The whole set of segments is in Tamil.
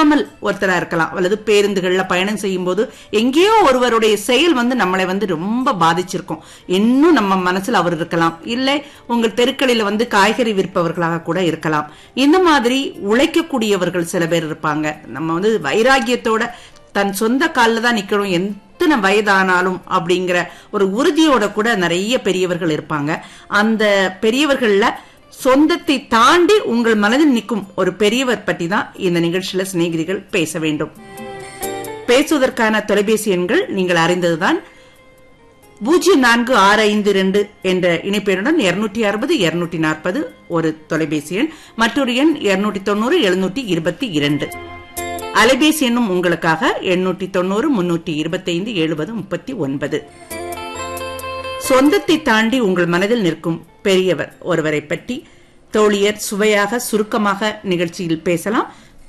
இல்லாமல் ஒருத்தரா இருக்கலாம் அல்லது பேருந்துகள்ல பயணம் செய்யும் போது எங்கேயோ ஒருவருடைய செயல் வந்து நம்மளை வந்து ரொம்ப பாதிச்சிருக்கும் இன்னும் நம்ம மனசுல அவர் இருக்கலாம் இல்லை உங்கள் தெருக்களில வந்து காய்கறி விற்பவர்களாக கூட இருக்கலாம் இந்த மாதிரி உழைக்கக்கூடியவர்கள் சில பேர் இருப்பாங்க நம்ம வந்து வைராகியத்தோட தன் சொந்த காலில் தான் நிக்கணும் எத்தனை வயதானாலும் அப்படிங்கிற ஒரு உறுதியோட கூட நிறைய பெரியவர்கள் இருப்பாங்க அந்த பெரியவர்கள்ல சொந்தத்தை தாண்டி உங்கள் மனதில் நிற்கும் ஒரு பெரியவர் பற்றி தான் இந்த நிகழ்ச்சியில சிநேகிதிகள் பேச வேண்டும் பேசுவதற்கான தொலைபேசி எண்கள் நீங்கள் அறிந்ததுதான் பூஜ்ஜியம் நான்கு ஆறு ஐந்து ரெண்டு என்ற இணைப்பெண்ணுடன் இருநூற்றி அறுபது இருநூற்றி நாற்பது ஒரு தொலைபேசி எண் மற்றொரு எண் இருநூற்றி தொண்ணூறு எழுநூற்றி இருபத்தி இரண்டு அலைபேசி எண்ணும் உங்களுக்காக எண்ணூற்றி தொண்ணூறு முன்னூற்றி இருபத்தைந்து எழுபது முப்பத்தி ஒன்பது சொந்தத்தை தாண்டி உங்கள் மனதில் நிற்கும் பெரியவர் ஒருவரை பற்றி தோழியர் சுவையாக சுருக்கமாக நிகழ்ச்சியில் பேசலாம்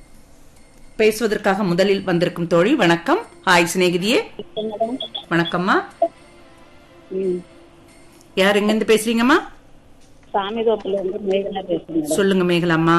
பேசுவதற்காக முதலில் வந்திருக்கும் தோழி வணக்கம் ஹாய் சிநேகிதியே வணக்கம்மா ம். யார் எங்கிருந்து பேசுறீங்கம்மா சாமி தோப்புல இருந்து மேகனா பேசுறேன் சொல்லுங்க மேகலாம்மா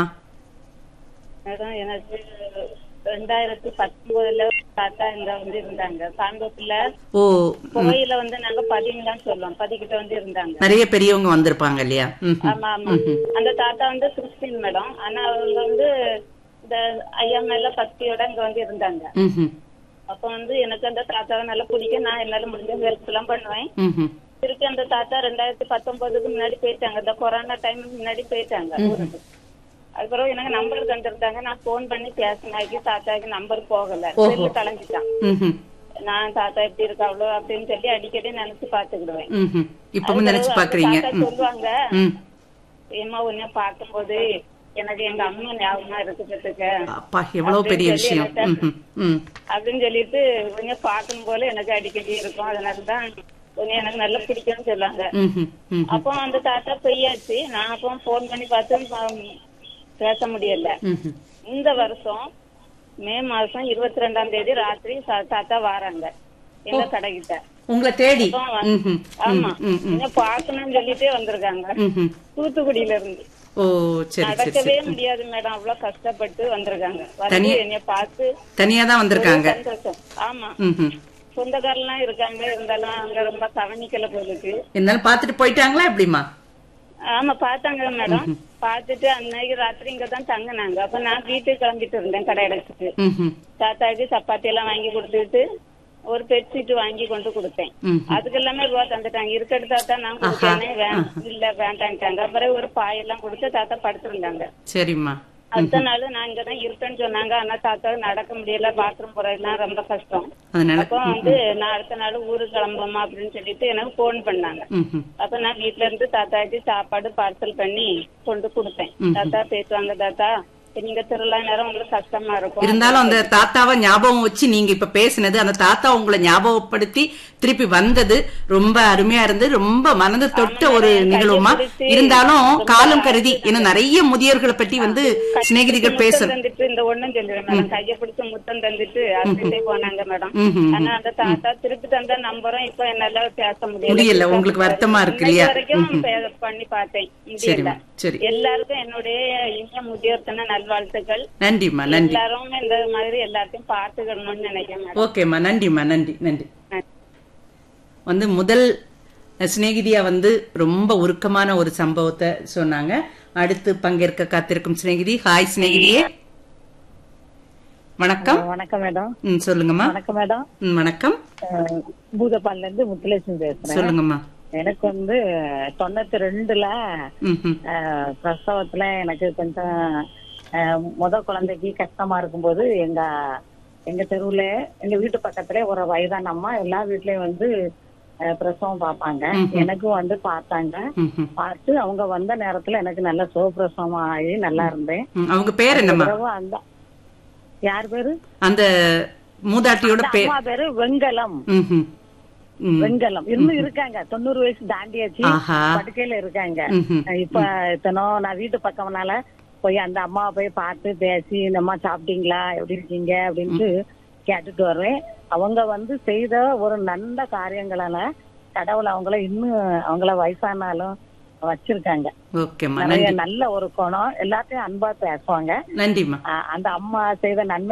மேடம் எனக்கு ரெண்டாயிரத்தி பத்தொன்பதுல தாத்தா இங்க வந்து இருந்தாங்க சாந்தோப்புல ஓ கோயில வந்து நாங்க பதிங்கலாம் சொல்லுவோம் பதிக்கிட்ட வந்து இருந்தாங்க நிறைய பெரியவங்க வந்திருப்பாங்க இல்லையா ம், ம். ஆமா ஆமா அந்த தாத்தா வந்து கிறிஸ்டின் மேடம் ஆனா அவங்க வந்து இந்த ஐயா மேல பக்தியோட இங்க வந்து இருந்தாங்க ம், ம். அப்ப வந்து எனக்கு அந்த தாத்தாவை நல்லா பிடிக்கும் நான் என்னால முடிஞ்ச ஹெல்ப் எல்லாம் பண்ணுவேன் ம், ம். திருப்பி அந்த தாத்தா ரெண்டாயிரத்தி பத்தொன்பதுக்கு முன்னாடி போயிட்டாங்க இந்த கொரோனா டைம் முன்னாடி போயிட்டாங்க ஊருக்கு அதுக்கப்புறம் எனக்கு நம்பர் தந்திருந்தாங்க நான் போன் பண்ணி பேசினாக்கி தாத்தாக்கு நம்பர் போகல செல்லு கலைஞ்சிட்டான் ம், ம். நான் தாத்தா எப்படி இருக்காவளோ அப்படின்னு சொல்லி அடிக்கடி நினைச்சு பாத்துக்கிடுவேன் ம், ம். இப்பவும் நினைச்சு பாக்குறீங்க தாத்தா ம், சொல்லுவாங்க ம். ஏமா உன்னை பார்க்கும்போது எனக்கு எங்க அம்மா ஞாபகமா இருக்குதுக்கு அப்பா எவ்வளவு பெரிய விஷயம் ம், ம், ம். அப்படின்னு சொல்லிட்டு கொஞ்சம் பார்க்கும் போல எனக்கு அடிக்கடி இருக்கும் அதனாலதான் உன்னை எனக்கு நல்லா பிடிக்கும்னு சொல்லுவாங்க ம், ம், ம். அப்போ அந்த தாத்தா பொய்யாச்சு நான் அப்போ போன் பண்ணி பார்த்து ப- பேச முடியல ம், ம். இந்த வருஷம் மே மாசம் இருபத்தி ரெண்டாம் தேதி ராத்திரி சா- தாத்தா வாராங்க எங்க கடைகிட்ட உங்களை தேடி ம், ம். ஆமா ம், ம். என்ன பாக்கணும்னு சொல்லிட்டே வந்திருக்காங்க ம், ம். தூத்துக்குடியில இருந்து ஓ சரி சரி நடக்கவே சரி முடியாது மேடம் அவ்வளவு கஷ்டப்பட்டு வந்திருக்காங்க வந்து என்னைய பார்த்து தனியா தான் வந்திருக்காங்க சந்தோஷம் ஆமா ம், ம். சொந்தக்காரெல்லாம் இருக்காங்க இருந்தாலும் அங்க ரொம்ப கவனிக்கல போலுக்கு இருந்தாலும் பாத்துட்டு போயிட்டாங்களா எப்படிமா ஆமா பாத்தாங்க மேடம் பாத்துட்டு அன்னைக்கு ராத்திரி இங்க தான் தங்கினாங்க அப்ப நான் வீட்டுக்கு கிளம்பிட்டு இருந்தேன் கடை அடைச்சிட்டு ம், ம். தாத்தாக்கு சப்பாத்தி எல்லாம் வாங்கி கொடுத்துட்டு ஒரு பெட்ஷீட் வாங்கி கொண்டு கொடுத்தேன் ம். அதுக்கு எல்லாமே ரூபா தந்துட்டாங்க இருக்கிற தாத்தா நான் கொடுத்தேனே வே- இல்ல வேண்டான்ட்டாங்க அப்புறம் ஒரு பாயெல்லாம் கொடுத்து தாத்தா படுத்திருந்தாங்க சரிம்மா அடுத்த நாள் நான் இங்கதான் இருப்பேன்னு சொன்னாங்க ஆனா தாத்தா நடக்க முடியல பாத்ரூம் போறதுலாம் ரொம்ப கஷ்டம் அதனால அப்போ வந்து நான் அடுத்த நாள் ஊருக்கு கிளம்புமா அப்படின்னு சொல்லிட்டு எனக்கு போன் பண்ணாங்க ம், ம். அப்ப நான் வீட்ல இருந்து தாத்தாக்கு சாப்பாடு பார்சல் பண்ணி கொண்டு கொடுத்தேன் தாத்தா பேசுவாங்க தாத்தா நீங்க திருவிழா நேரம் உங்களுக்கு கஷ்டமா இருக்கும் இருந்தாலும் அந்த தாத்தாவை ஞாபகம் வச்சு நீங்க இப்ப பேசினது அந்த தாத்தா உங்களை ஞாபகப்படுத்தி திருப்பி வந்தது ரொம்ப அருமையா இருந்து ரொம்ப மனது தொட்ட ஒரு நிகழ்வுமா இருந்தாலும் காலம் கருதி இன்னும் நிறைய முதியோர்களை பற்றி வந்து சிநேகிதிகள் பேச முத்தம் தந்துட்டு இந்த ஒண்ணும் சொல்லிடுறேன் மேடம் கைய பிடிச்சு முத்தம் தந்துட்டு அப்படியே போனாங்க மேடம் ம், ம், ஆனா அந்த தாத்தா திருப்பி தந்த நம்பரும் இப்ப என்னால பேச முடியல முடியல உங்களுக்கு வருத்தமா இருக்கு இன்னைக்கு இல்லையா வரைக்கும் பே- பண்ணி பார்த்தேன் முடியல சரிம்மா சரி எல்லாருக்கும் என்னுடைய இனிய முதியோர் தின நல்வாழ்த்துக்கள் நன்றிம்மா நன்றி எல்லாரும் இந்த மாதிரி எல்லாத்தையும் பார்த்துக்கணும்னு நினைக்கிறேன் மேடம் ஓகேம்மா நன்றிம்மா நன்றி நன்றி நன்றி. வந்து முதல் சிநேகிதியா வந்து ரொம்ப உருக்கமான ஒரு சம்பவத்தை சொன்னாங்க அடுத்து பங்கேற்க காத்திருக்கும் சிநேகிதி ஹாய் சிநேகிதியே வணக்கம் வணக்கம் மேடம் ம், சொல்லுங்கம்மா வணக்கம் மேடம் ம், வணக்கம் பூதப்பால்ல இருந்து முத்துலட்சுமி பேசுறேன் சொல்லுங்கம்மா எனக்கு வந்து தொண்ணூத்தி ரெண்டுல ம், ம். அஹ், பிரசவத்துல எனக்கு கொஞ்சம் அஹ், முத குழந்தைக்கு கஷ்டமா இருக்கும்போது எங்க எங்க தெருவுல எங்க வீட்டு பக்கத்துல ஒரு வயதான அம்மா எல்லா வீட்லயும் வந்து அஹ், பிரசவம் பார்ப்பாங்க எனக்கும் வந்து பார்த்தாங்க ம், ம். பார்த்து அவங்க வந்த நேரத்துல எனக்கு நல்ல சுகப்பிரசவம் ஆகி நல்லா இருந்தேன் ம், அவங்க பேர் என்னம்மா பிறகு அந்த யார் பேரு அந்த மூதாட்டியோட பேர் அம்மா பேரு வெங்கலம் ம், ம். ம். வெங்கலம் இன்னும் இருக்காங்க தொண்ணூறு வயசு தாண்டியாச்சு ஆஹா படுக்கையில இருக்காங்க ம், ம். இப்ப இத்தனோ நான் வீட்டு பக்கம்னால போய் அந்த அம்மாவை போய் பார்த்து பேசி இந்த அம்மா சாப்பிட்டீங்களா எப்படி இருக்கீங்க அப்படின்ட்டு கேட்டுட்டு வர்றேன் அவங்க வந்து செய்த ஒரு நல்ல காரியங்களால கடவுள் அவங்கள இன்னும் அவங்கள வயசானாலும் வச்சிருக்காங்க ஓகேம்மா நிறைய நன்றி நல்ல ஒரு குணம் எல்லாத்தையும் அன்பா பேசுவாங்க நன்றிம்மா அஹ் அந்த அம்மா செய்த நன்மை